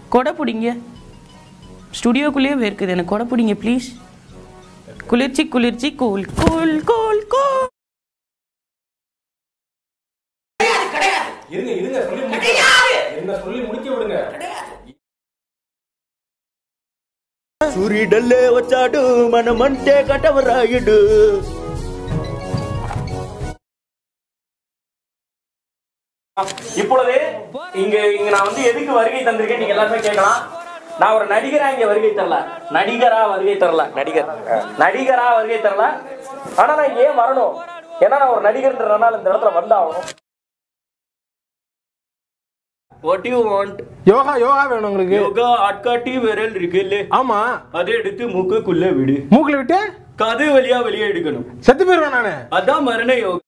கொடை பிடிங்க ஸ்டுடியோக்குள்ளேயே வேர்க்குது எனக்கு கொடை பிடிங்க ப்ளீஸ் குளிர்ச்சி குளிர்ச்சி கூல் கூல் கூல் கூல் இருங்க இருங்க சொல்லி முடிக்க இருங்க சொல்லி முடிக்க விடுங்க సూర్యుడల్లే వచ్చాడు మనమంటే కటవరాయుడు இப்பொழுது இங்க இங்க நான் வந்து எதுக்கு வருகை தந்திருக்கேன் நீங்க எல்லாருமே கேட்கலாம் நான் ஒரு நடிகரா இங்க வருகை தரல நடிகரா வருகை தரல நடிகர் நடிகரா வருகை தரல ஆனா நான் ஏன் வரணும் ஏன்னா நான் ஒரு நடிகர்ன்றதுனால இந்த இடத்துல வந்தாகணும் what you want yoga yoga வேணும் உங்களுக்கு யோகா ஆட்காட்டி விரல் இருக்கு இல்ல ஆமா அதை எடுத்து மூக்குக்குள்ள விடு மூக்குல விட்டு கது வழியா வெளியே எடுக்கணும் செத்து போயிருவேன் நானு அதான் மரண யோகா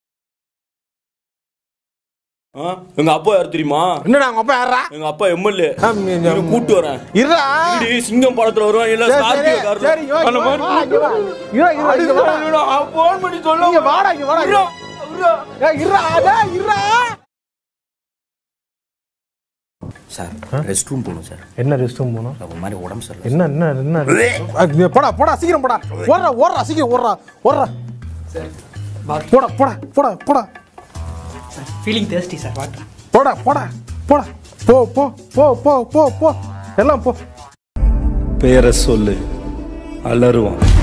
ஆ, எங்க அப்பா யார் தெரியுமா என்னடா உங்க அப்பா யாரா எங்க அப்பா எம்எல்ஏ ஆம், இங்க- இங்க- கூட்டு வரேன் இருடா இப்படி சிங்கம் படத்துல வருவான் இல்ல சரி, ஸ்கார்பியோ சரி, கார்ல. சரி, இங்க வா, அந்த இங்க மாதிரி வா, இங்க வா. இருடா, இருடா, இங்க வாடா. இருடா, அவன் phone பண்ணி சொல்ல இங்க வாடா, இங்க வாடா. இருடா, இருடா. ஏய், இருடா, டேய், இருடா. సార్ రెస్ట్ రూమ్ పోను సార్ என்ன ரெஸ்ட் ரூம் போனோம் ఒక மாதிரி உடம்பு சரியில்லை என்ன என்ன என்ன அஹ், இங்க போடா போடா சீக்கிரம் போடா ஓடுறா ஓடுறா சீக்கிரம் ஓடுறா ஓடுறா போடா போடா போடா போடா ஃபீலிங் தேர்ஸ்டி சார் வாட்டர் போடா போடா போடா போ போ போ போ போ போ எல்லாம் போ பேரை சொல்லு அலறுவான்